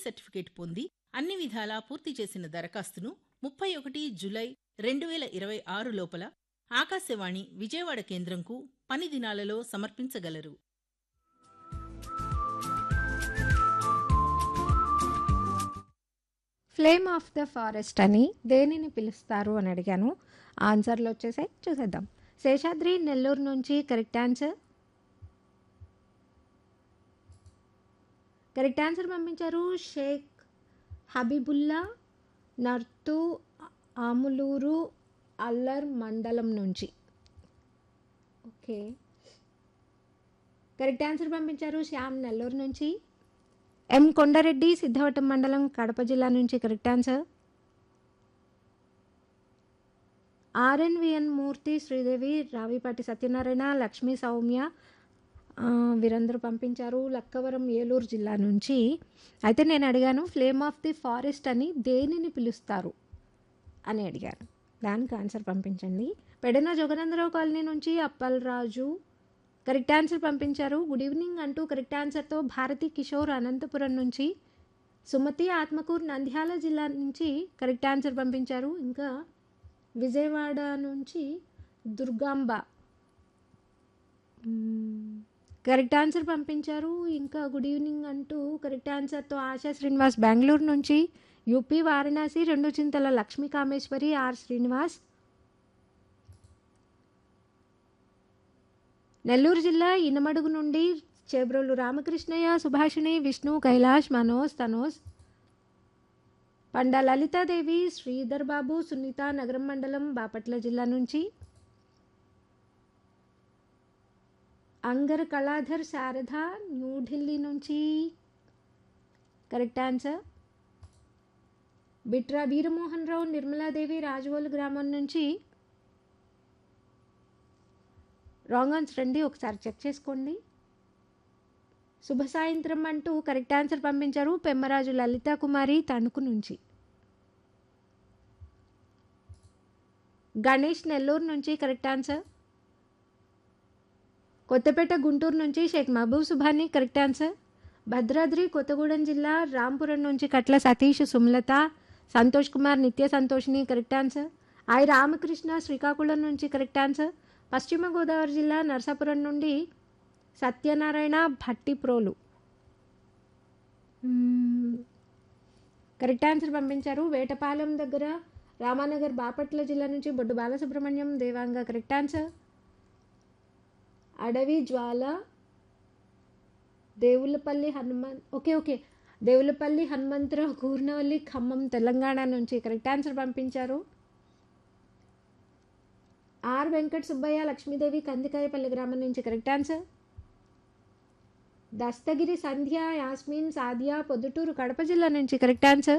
Certificate పొంది అన్ని విధాలా పూర్తి చేసిన దరఖాస్తును ముప్పై ఒకటి జులై రెండు వేల ఇరవై ఆరు లోపల ఆకాశవాణి విజయవాడ కేంద్రంకు పని దినాలలో సమర్పించగలరు ఫ్లేమ్ ఆఫ్ ద ఫారెస్ట్ అని దేనిని పిలుస్తారు అని అడిగాను ఆన్సర్లు వచ్చేసాయి చూసేద్దాం శేషాద్రి నెల్లూరు నుంచి కరెక్ట్ ఆన్సర్ కరెక్ట్ ఆన్సర్ పంపించారు షేక్ హబీబుల్లా నర్తు ఆములూరు అల్లర్ మండలం నుంచి ఓకే కరెక్ట్ ఆన్సర్ పంపించారు శ్యామ్ నెల్లూరు నుంచి ఎం కొండారెడ్డి సిద్ధవటం మండలం కడప జిల్లా నుంచి కరెక్ట్ ఆన్సర్ ఆర్ఎన్విఎన్ మూర్తి శ్రీదేవి రావిపాటి సత్యనారాయణ లక్ష్మీ సౌమ్య ఆ, వీరందరూ పంపించారు లక్కవరం ఏలూరు జిల్లా నుంచి అయితే నేను అడిగాను ఫ్లేమ్ ఆఫ్ ది ఫారెస్ట్ అని దేనిని పిలుస్తారు అని అడిగాను దానికి ఆన్సర్ పంపించండి పెడన జగనందరావు కాలనీ నుంచి అప్పలరాజు కరెక్ట్ ఆన్సర్ పంపించారు గుడ్ ఈవినింగ్ అంటూ కరెక్ట్ ఆన్సర్తో భారతి కిషోర్ అనంతపురం నుంచి సుమతి ఆత్మకూరు నంద్యాల జిల్లా నుంచి కరెక్ట్ ఆన్సర్ పంపించారు ఇంకా విజయవాడ నుంచి దుర్గాంబ మ్మ్. కరెక్ట్ ఆన్సర్ పంపించారు ఇంకా గుడ్ ఈవినింగ్ అంటూ కరెక్ట్ ఆన్సర్తో ఆశా శ్రీనివాస్ బెంగళూరు నుంచి యూపీ వారణాసి రెండు చింతల లక్ష్మీ కామేశ్వరి ఆర్ శ్రీనివాస్ నెల్లూరు జిల్లా ఇనమడుగు నుండి చేబ్రోలు రామకృష్ణయ్య సుభాషిణి విష్ణు కైలాష్ మనోజ్ తనోజ్ పండా లలితాదేవి శ్రీధర్ బాబు సునీత నగరం మండలం బాపట్ల జిల్లా నుంచి అంగర్ కళాధర్ శారద న్యూఢిల్లీ నుంచి కరెక్ట్ ఆన్సర్ బిట్రా వీరమోహన్ రావు నిర్మలాదేవి రాజవోలు గ్రామం నుంచి రాంగ్ ఆన్సర్ అండి ఒకసారి చెక్ చేసుకోండి శుభ సాయంత్రం అంటూ కరెక్ట్ ఆన్సర్ పంపించారు పెమ్మరాజు లలితా కుమారి తణుకు నుంచి గణేష్ నెల్లూరు నుంచి కరెక్ట్ ఆన్సర్ కొత్తపేట గుంటూరు నుంచి షేక్ మహబూబ్ సుభాని కరెక్ట్ ఆన్సర్ భద్రాద్రి కొత్తగూడెం జిల్లా రాంపురం నుంచి కట్ల సతీష్ సుమలత సంతోష్ కుమార్ నిత్య సంతోషిని కరెక్ట్ ఆన్సర్ ఐ రామకృష్ణ శ్రీకాకుళం నుంచి కరెక్ట్ ఆన్సర్ పశ్చిమ గోదావరి జిల్లా నరసాపురం నుండి సత్యనారాయణ భట్టిప్రోలు మ్మ్. కరెక్ట్ ఆన్సర్ పంపించారు వేటపాలెం దగ్గర రామానగర్ బాపట్ల జిల్లా నుంచి బొడ్డు బాలసుబ్రహ్మణ్యం దేవాంగ కరెక్ట్ ఆన్సర్ అడవి జ్వాల దేవులపల్లి హనుమాన్ ఓకే ఓకే దేవులపల్లి హనుమంతరావు కూర్నవల్లి ఖమ్మం తెలంగాణ నుంచి కరెక్ట్ ఆన్సర్ పంపించారు ఆర్ వెంకట సుబ్బయ్య లక్ష్మీదేవి కందికాయపల్లి గ్రామం నుంచి కరెక్ట్ ఆన్సర్ దస్తగిరి సంధ్య యాస్మిన్ సాదియా పొద్దుటూరు కడప జిల్లా నుంచి కరెక్ట్ ఆన్సర్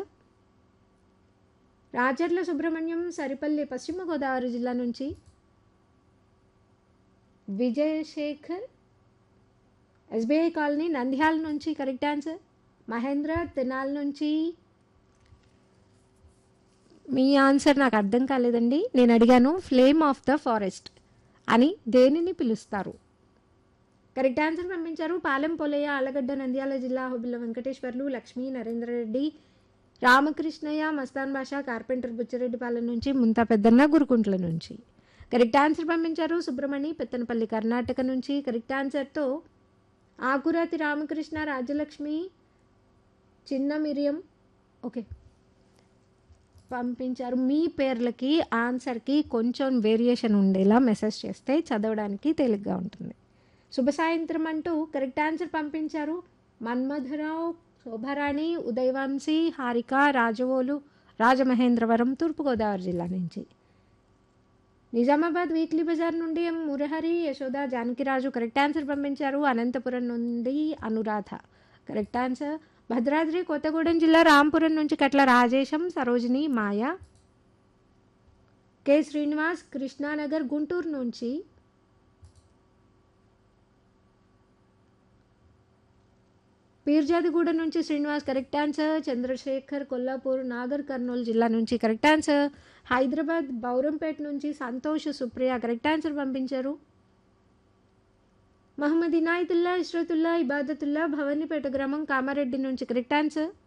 రాజర్ల సుబ్రహ్మణ్యం సరిపల్లి పశ్చిమ గోదావరి జిల్లా నుంచి విజయశేఖర్ ఎస్బీఐ కాలనీ నంద్యాల నుంచి కరెక్ట్ ఆన్సర్ మహేంద్ర తెనాల్ నుంచి మీ ఆన్సర్ నాకు అర్థం కాలేదండి నేను అడిగాను ఫ్లేమ్ ఆఫ్ ద ఫారెస్ట్ అని దేనిని పిలుస్తారు కరెక్ట్ ఆన్సర్ పంపించారు పాలెం పొలయ్య ఆలగడ్డ నంద్యాల జిల్లా హుబిల్ల వెంకటేశ్వర్లు లక్ష్మీ నరేంద్ర రెడ్డి రామకృష్ణయ్య మస్తాన్ బాషా కార్పెంటర్ బుచ్చిరెడ్డిపాలెం నుంచి ముంతా పెద్దన్న గురుకుంట్ల నుంచి కరెక్ట్ ఆన్సర్ పంపించారు సుబ్రమణి పెత్తనపల్లి కర్ణాటక నుంచి కరెక్ట్ ఆన్సర్తో ఆకురాతి రామకృష్ణ రాజ్యలక్ష్మి చిన్న మిరియం ఓకే పంపించారు మీ పేర్లకి ఆన్సర్కి కొంచెం వేరియేషన్ ఉండేలా మెసేజ్ చేస్తే చదవడానికి తేలిగ్గా ఉంటుంది శుభ సాయంత్రం అంటూ కరెక్ట్ ఆన్సర్ పంపించారు మన్మధరావు శోభారాణి ఉదయవంశీ హారిక రాజవోలు రాజమహేంద్రవరం తూర్పుగోదావరి జిల్లా నుంచి నిజామాబాద్ వీక్లీ బజార్ నుండి ఎం మురహరి యశోద జానకిరాజు కరెక్ట్ ఆన్సర్ పంపించారు అనంతపురం నుండి అనురాధ కరెక్ట్ ఆన్సర్ భద్రాద్రి కొత్తగూడెం జిల్లా రాంపురం నుంచి కట్ల రాజేశం సరోజిని మాయ కె శ్రీనివాస్ కృష్ణానగర్ గుంటూరు నుంచి పీర్జాదిగూడ నుంచి శ్రీనివాస్ కరెక్ట్ ఆన్సర్ చంద్రశేఖర్ కొల్లాపూర్ నాగర్ కర్నూలు జిల్లా నుంచి కరెక్ట్ ఆన్సర్ హైదరాబాద్ బౌరంపేట నుంచి సంతోష్ సుప్రియ కరెక్ట్ ఆన్సర్ పంపించారు మహమ్మద్ ఇనాయతుల్లా ఇష్రతుల్లా ఇబాదతుల్లా భవానీపేట గ్రామం కామారెడ్డి నుంచి కరెక్ట్ ఆన్సర్